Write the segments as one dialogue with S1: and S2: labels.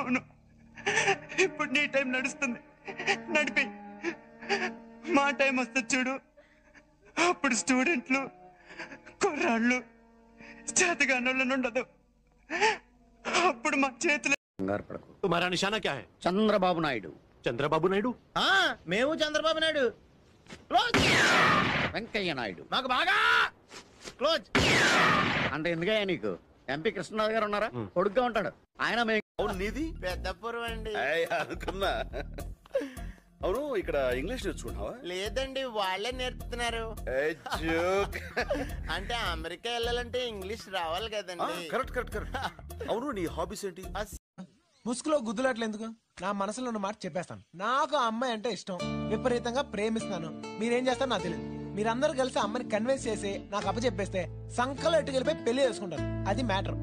S1: అవును ఇప్పుడు నీ టైం నడుస్తుంది నడిపి మా టైం వస్తుంది చూడు అప్పుడు స్టూడెంట్లు కుర్రాళ్ళు చేతగానోళ్ళని ఉండదు అప్పుడు మా చేతులు
S2: కంగారు పడకు
S3: तुम्हारा निशाना क्या है
S2: చంద్రబాబు నాయుడు
S3: चंद्रबाबू नायडू
S4: ఆ, మేము చంద్రబాబు నాయుడు క్లోజ్
S2: వెంకయ్య నాయుడు
S4: మాకు బాగా క్లోజ్
S2: అంటే ఎందుకయ్యా నీకు ఎంపీ కృష్ణరాజు గారు ఉన్నారా కొడుగ్గా ఉంటాడు ఆయన మే
S5: అవును నీది
S4: పెద్దపురం అండి
S5: ఏయ్, అనుకున్నా అవును ఇక్కడ ఇంగ్లీష్ నేర్చుకుంటున్నావా
S4: లేదండి వాళ్ళే నేర్పుతున్నారు
S5: ఏయ్, joke.
S4: అంటే అమెరికా వెళ్ళాలంటే ఇంగ్లీష్ రావాలి
S5: ఆ,
S4: కదండి
S5: కరెక్ట్ కరెక్ట్ కరెక్ట్ అవును నీ హాబీస్ ఏంటి
S6: ముసుగులో గుద్దులాట్లు ఎందుకు నా మనసులో ఉన్న మాట చెప్పేస్తాను నాకు ఆ అమ్మాయి అంటే ఇష్టం విపరీతంగా ప్రేమిస్తాను మీరేం చేస్తారో నాకు తెలియదు మీరందరూ కలిసి అమ్మని కన్విన్స్ చేసి నాకు అప్పచెప్పేస్తే సంకలో ఎట్టుకెళ్ళిపోయి పెళ్లి చేసుకుంటాను అది మ్యాటర్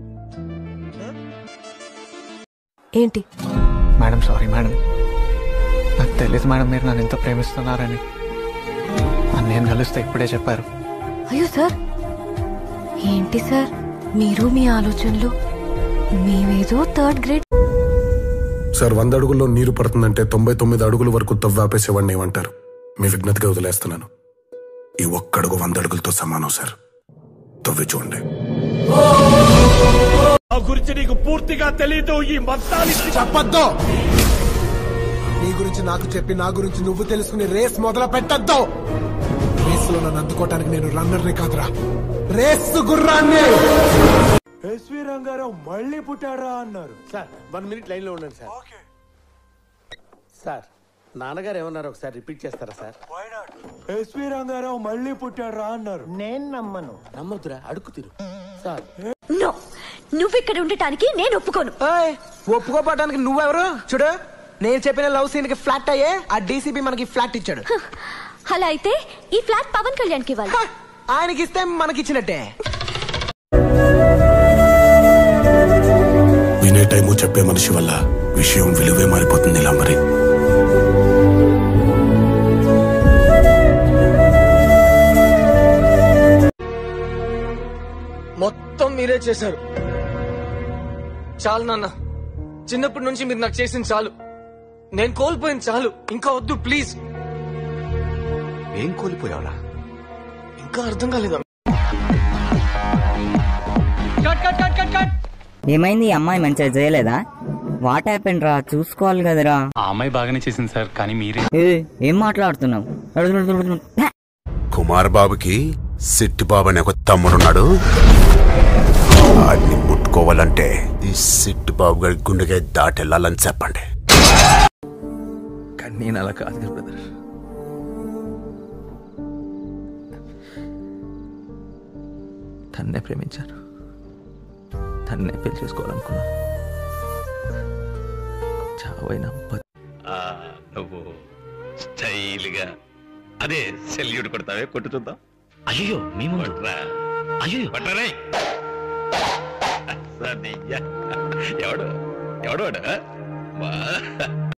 S7: ఏంటి
S8: మేడం సారీ మేడం నాకు తెలియదు మేడం మీరు నన్ను ఎంత ప్రేమిస్తున్నారని నేను కలిస్తే ఇప్పుడే చెప్పారు
S7: అయ్యో సార్ ఏంటి సార్ మీరు మీ ఆలోచనలు మేమేదో థర్డ్ గ్రేడ్
S9: సార్ వంద అడుగుల్లో నీరు పడుతుందంటే తొంభై తొమ్మిది అడుగుల వరకు తవ్వాపేసేవాడిని ఏమంటారు మీ విజ్ఞతగా వదిలేస్తున్నాను ఈ ఒక్కడుగు వంద అడుగులతో సమానం సార్ తవ్వి చూడండి
S6: చెప్పొద్దు నీ గురించి నాకు చెప్పి నా గురించి నువ్వు తెలుసుకుని రేస్ మొదలు పెట్టద్దు రేస్ లో నన్ను అందుకోవటానికి నేను రన్నర్ని కాదురా రేస్ గుర్రాన్ని
S10: ఎస్వి రంగారావు మళ్ళీ పుట్టాడా అన్నారు
S4: సార్ వన్ మినిట్ లైన్ లో ఉండండి సార్ సార్ నాన్నగారు ఏమన్నారు ఒకసారి రిపీట్ చేస్తారా సార్
S10: ఎస్వి రంగారావు మళ్ళీ పుట్టాడా అన్నారు
S4: నేను నమ్మను నమ్మొద్దురా అడుగు తిరు సార్
S7: నో నువ్వు ఇక్కడ ఉండటానికి నేను ఒప్పుకోను
S6: ఒప్పుకోపడానికి నువ్వెవరు చూడు నేను చెప్పిన లవ్ సీన్ కి ఫ్లాట్ అయ్యే ఆ డీసీపీ మనకి ఫ్లాట్ ఇచ్చాడు
S7: అలా అయితే ఈ ఫ్లాట్ పవన్ కళ్యాణ్ కి ఇవ్వాలి
S6: ఆయనకి ఇస్తే మనకి ఇచ్చినట్టే
S9: వినే టైము చెప్పే మనిషి వల్ల విషయం విలువే మారిపోతుంది ఇలా మరి
S8: మొత్తం మీరే చేశారు చాలు నాన్న చిన్నప్పటి నుంచి మీరు నాకు చేసింది చాలు నేను కోల్పోయింది చాలు ఇంకా వద్దు ప్లీజ్
S5: ఏం కోల్పోయావురా
S8: ఇంకా అర్థం కాలేదా
S11: ఏమైంది ఈ అమ్మాయి మంచిగా చేయలేదా వాట్ హ్యాపెన్ రా చూసుకోవాలి కదరా
S3: ఆ అమ్మాయి బాగానే చేసింది సార్ కానీ మీరే
S11: ఏ, ఏం మాట్లాడుతున్నావు
S9: కుమార్ బాబుకి సిట్టి బాబు అనే ఒక తమ్ముడున్నాడు వాడిని ముట్టుకోవాలంటే ఈ సిట్టి బాబు గారి గుండెగా దాటెళ్ళాలని చెప్పండి
S8: కానీ నేను అలా కాదు కదా బ్రదర్ తన్నే ప్రేమించాను తన్నే పెళ్లి చేసుకోవాలనుకున్నాను చావైనా బతు-
S3: నువ్వు స్టైల్ గా అదే సెల్యూట్ కొడతావే కొట్టు చూద్దాం అయ్యో మేము అయ్యో పట్టరే ఎవడు ఎవడు వాడు? వా